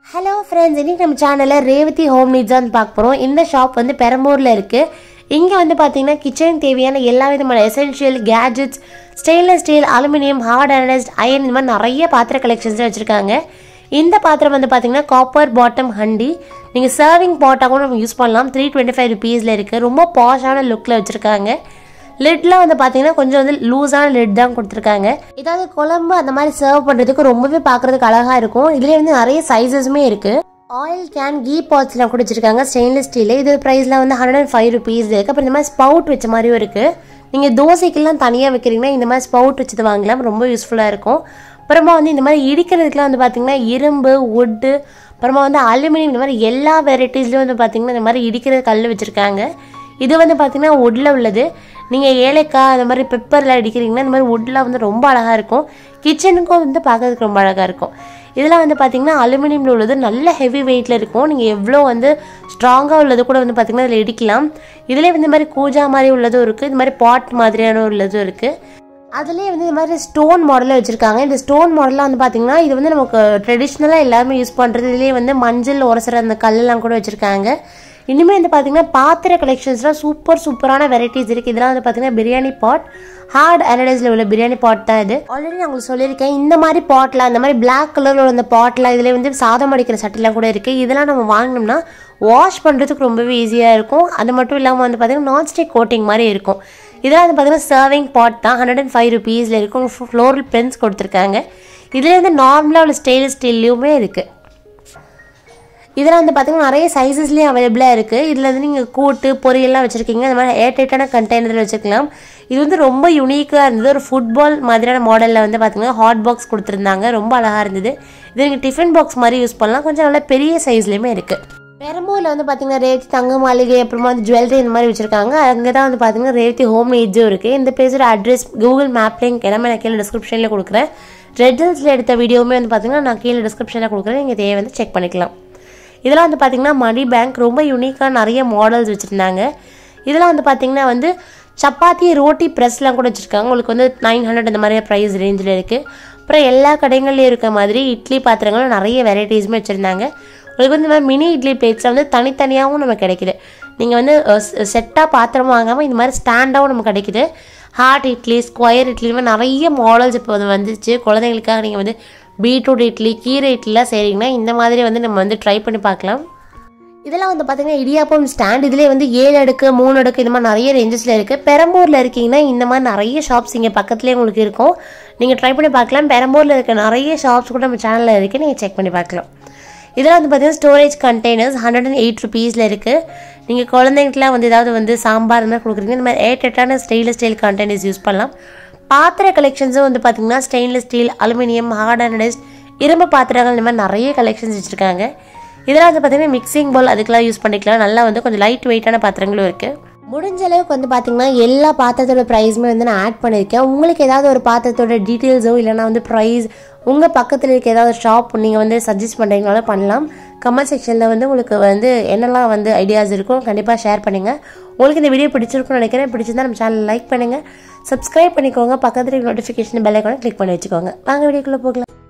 hello friends இன்னைக்கு நம்ம சேனலில் ரேவதி ஹோம் நீட்ஸ் தான் பார்க்க போகிறோம் இந்த ஷாப் வந்து பெரம்பூரில் இருக்குது இங்கே வந்து பார்த்தீங்கன்னா கிச்சன் தேவையான எல்லா விதமான essential gadgets stainless steel aluminium hard anodised iron இந்த மாதிரி நிறைய பாத்திர கலெக்ஷன்ஸ் வச்சுருக்காங்க இந்த பாத்திரம் வந்து பார்த்தீங்கன்னா காப்பர் பாட்டம் ஹண்டி நீங்கள் சர்விங் பாட்டாக கூட நம்ம யூஸ் பண்ணலாம் த்ரீ டுவெண்ட்டி ஃபைவ் ருபீஸில் இருக்குது ரொம்ப பாஷான லுக்கில் வச்சுருக்காங்க லிட்லாம் வந்து பார்த்தீங்கன்னா கொஞ்சம் வந்து லூஸான லிட் தான் கொடுத்துருக்காங்க ஏதாவது குழம்பு அந்த மாதிரி சர்வ் பண்ணுறதுக்கு ரொம்பவே பார்க்குறதுக்கு அழகாக இருக்கும் இதுலேயே வந்து நிறைய சைஸஸுமே இருக்குது ஆயில் கேன் கீ பாட்ஸ்லாம் கூட வச்சிருக்காங்க ஸ்டெயின்லெஸ் ஸ்டீல் இது ப்ரைஸ்லாம் வந்து ஹண்ட்ரட் அண்ட் ஃபைவ் ருபீஸ் இருக்குது அப்புறம் இந்த மாதிரி ஸ்பவுட் வச்ச மாதிரியும் இருக்குது நீங்கள் தோசைக்கெல்லாம் தனியாக வைக்கிறீங்கன்னா இந்த மாதிரி ஸ்பவுட் வச்சது வாங்கலாம் ரொம்ப யூஸ்ஃபுல்லாக இருக்கும் அப்புறமா வந்து இந்த மாதிரி இடிக்கிறதுக்குலாம் வந்து பார்த்தீங்கன்னா இரும்பு wood அப்புறமா வந்து அலுமினியம் இந்த மாதிரி எல்லா வெரைட்டிஸ்லையும் வந்து பார்த்தீங்கன்னா இந்த மாதிரி இடிக்கிற கல் வச்சுருக்காங்க இது வந்து பார்த்தீங்கன்னா woodல உள்ளது நீங்கள் ஏலக்காய் அந்த மாதிரி பெப்பரில் அடிக்கிறீங்கன்னா இந்த மாதிரி woodல வந்து ரொம்ப அழகாக இருக்கும் கிச்சனுக்கும் வந்து பார்க்கறதுக்கு ரொம்ப அழகாக இருக்கும் இதெல்லாம் வந்து பார்த்தீங்கன்னா அலுமினியமில் உள்ளது நல்ல ஹெவி வெயிட்டில் இருக்கும் நீங்கள் எவ்வளோ வந்து ஸ்ட்ராங்காக உள்ளது கூட வந்து பார்த்தீங்கன்னா இதில் இடிக்கலாம் இதிலே வந்து இந்த மாதிரி கூஜா மாதிரி உள்ளதும் இருக்குது இந்த மாதிரி பாட் மாதிரியான உள்ளதும் இருக்குது அதுலேயே வந்து இந்த மாதிரி ஸ்டோன் மாடலில் வச்சுருக்காங்க இந்த ஸ்டோன் மாடலில் வந்து பார்த்தீங்கன்னா இது வந்து நமக்கு ட்ரெடிஷ்னலாக எல்லாருமே யூஸ் பண்ணுறது இதுலேயே வந்து மஞ்சள் உரசுற அந்த கல்லெல்லாம் கூட வச்சுருக்காங்க இனிமேல் வந்து பார்த்தீங்கன்னா பாத்திர கலெக்ஷன்ஸ்லாம் சூப்பர் சூப்பரான வெரைட்டிஸ் இருக்குது இதெல்லாம் வந்து பார்த்தீங்கன்னா பிரியாணி பாட் ஹார்ட் அனடைஸில் உள்ள பிரியாணி பாட் தான் இது ஆல்ரெடி நான் உங்களுக்கு சொல்லியிருக்கேன் இந்த மாதிரி பாட்டில் இந்த மாதிரி பிளாக் கலரில் உள்ள அந்த பாட்டில் இதில் வந்து சாதம் அடிக்கிற சட்டிலாம் கூட இருக்குது இதெல்லாம் நம்ம வாங்கினோம்னா வாஷ் பண்ணுறதுக்கு ரொம்பவே ஈஸியாக இருக்கும் அது மட்டும் இல்லாமல் வந்து பார்த்தீங்கன்னா நான்ஸ்டிக் கோட்டிங் மாதிரி இருக்கும் இதெல்லாம் வந்து பார்த்தீங்கன்னா சர்விங் பாட் தான் ஹண்ட்ரட் அண்ட் ஃபைவ் ருபீஸில் இருக்கும் ஃப்ளோரல் பென்ஸ் கொடுத்துருக்காங்க இதில் வந்து நார்மலாக உள்ள ஸ்டெயின்லெஸ் ஸ்டீல்லையுமே இருக்குது இதில் வந்து பார்த்தீங்கன்னா நிறைய சைஸஸ்லேயும் அவைலபிளாக இருக்குது இதில் வந்து நீங்கள் கூட்டு பொரியல்லாம் வச்சுருக்கீங்க அந்த மாதிரி ஏர்டைட்டான கண்டெய்னரில் வச்சுக்கலாம் இது வந்து ரொம்ப யூனிக்காக இருந்தது ஒரு ஃபுட்பால் மாதிரியான மாடலில் வந்து பார்த்தீங்கன்னா ஹாட் பாக்ஸ் கொடுத்துருந்தாங்க ரொம்ப அழகாக இருந்தது இது நீங்கள் டிஃபன் பாக்ஸ் மாதிரி யூஸ் பண்ணலாம் கொஞ்சம் நல்ல பெரிய சைஸ்லேயுமே இருக்குது பெரம்பூரில் வந்து பார்த்தீங்கன்னா ரேவதி தங்க மாளிகை அப்புறமா வந்து ஜுவல்லரி இந்த மாதிரி வச்சுருக்காங்க அங்கே தான் வந்து பார்த்தீங்கன்னா ரேவதி ஹோம் நீட்ஸும் இருக்குது இந்த பேஜோட அட்ரஸ் கூகுள் மேப் லிங்க் எல்லாமே நான் கீழே டிஸ்கிரிப்ஷனில் கொடுக்குறேன் ரெட் ஹில்ஸில் எடுத்த வீடியோவுமே வந்து பார்த்தீங்கன்னா நான் கீழே டிஸ்கிரிப்ஷனில் கொடுக்குறேன் நீங்கள் தேவை வந்து செக் பண்ணிக்கலாம் இதெல்லாம் வந்து பார்த்தீங்கன்னா மணி பேங்க் ரொம்ப யூனிக்காக நிறைய மாடல்ஸ் வச்சுருந்தாங்க இதெல்லாம் வந்து பார்த்தீங்கன்னா வந்து சப்பாத்தி ரோட்டி ப்ரெஸ்லாம் கூட வச்சுருக்காங்க உங்களுக்கு வந்து நைன் ஹண்ட்ரட் இந்த மாதிரி ப்ரைஸ் ரேஞ்சில் இருக்குது அப்புறம் எல்லா கடைகள்லையும் இருக்க மாதிரி இட்லி பாத்திரங்களும் நிறைய வெரைட்டிஸுமே வச்சுருந்தாங்க உங்களுக்கு வந்து இந்த மாதிரி மினி இட்லி பிளேட்ஸில் வந்து தனித்தனியாகவும் நமக்கு கிடைக்குது நீங்கள் வந்து செட்டாக பாத்திரம் வாங்காமல் இந்த மாதிரி ஸ்டாண்டாகவும் நமக்கு கிடைக்குது ஹார்ட் இட்லி ஸ்கொயர் இட்லி இந்த மாதிரி நிறைய மாடல்ஸ் இப்போ வந்து வந்துச்சு குழந்தைங்களுக்காக நீங்கள் வந்து பீட்ரூட் இட்லி கீரை இட்லிலாம் செய்கிறீங்கன்னா இந்த மாதிரி வந்து நம்ம வந்து ட்ரை பண்ணி பார்க்கலாம் இதெல்லாம் வந்து பார்த்தீங்கன்னா இடியாப்பம் ஸ்டாண்ட் இதுலேயே வந்து ஏழு அடுக்கு மூணு அடுக்கு இந்த மாதிரி நிறைய ரேஞ்சஸில் இருக்குது பெரம்பூரில் இருக்கீங்கன்னா இந்த மாதிரி நிறைய ஷாப்ஸ் இங்கே பக்கத்துலேயே உங்களுக்கு இருக்கும் நீங்கள் ட்ரை பண்ணி பார்க்கலாம் பெரம்பூரில் இருக்க நிறைய ஷாப்ஸ் கூட நம்ம சேனலில் இருக்குது நீங்கள் செக் பண்ணி பார்க்கலாம் இதெல்லாம் வந்து பார்த்தீங்கன்னா storage containers hundred and eight ருபீஸில் இருக்குது நீங்கள் குழந்தைங்களுக்குலாம் வந்து ஏதாவது வந்து சாம்பார் இந்த மாதிரி கொடுக்குறீங்க இந்த மாதிரி ஏட்டட்டான ஸ்டெயின்லெஸ் ஸ்டீல் கண்டெய்னர்ஸ் யூஸ் பண்ணலாம் பாத்திர கலெக்ஷன்ஸும் வந்து பார்த்தீங்கன்னா stainless steel aluminium hard anodised இரும்பு பாத்திரங்கள் இந்த மாதிரி நிறைய கலெக்ஷன்ஸ் வச்சுருக்காங்க இதெல்லாம் வந்து பார்த்தீங்கன்னா மிக்சிங் பவுல் அதுக்கெல்லாம் யூஸ் பண்ணிக்கலாம் நல்லா வந்து கொஞ்சம் லைட் வெயிட்டான பாத்திரங்களும் இருக்குது முடிஞ்ச அளவுக்கு வந்து பார்த்தீங்கன்னா எல்லா பாத்திரத்தோட ப்ரைஸுமே வந்து நான் ஆட் பண்ணியிருக்கேன் உங்களுக்கு ஏதாவது ஒரு பாத்திரத்தோட டீட்டெயில்ஸோ இல்லைனா வந்து ப்ரைஸ் உங்கள் பக்கத்தில் இருக்க ஏதாவது ஷாப் நீங்கள் வந்து சஜஸ்ட் பண்ணுறீங்கனாலும் பண்ணலாம் கமெண்ட் செக்ஷனில் வந்து உங்களுக்கு வந்து என்னெல்லாம் வந்து ஐடியாஸ் இருக்கும் கண்டிப்பாக ஷேர் பண்ணுங்கள் உங்களுக்கு இந்த வீடியோ பிடிச்சிருக்கும்னு நினைக்கிறேன் பிடிச்சிருந்தா நம்ம சேனல் லைக் பண்ணுங்கள் சப்ஸ்கிரைப் பண்ணிக்கோங்க பக்கத்தில் நோட்டிஃபிகேஷன் பெல் ஐக்கானை கிளிக் பண்ணி வச்சுக்கோங்க வாங்க வீடியோக்குள்ளே போகலாம்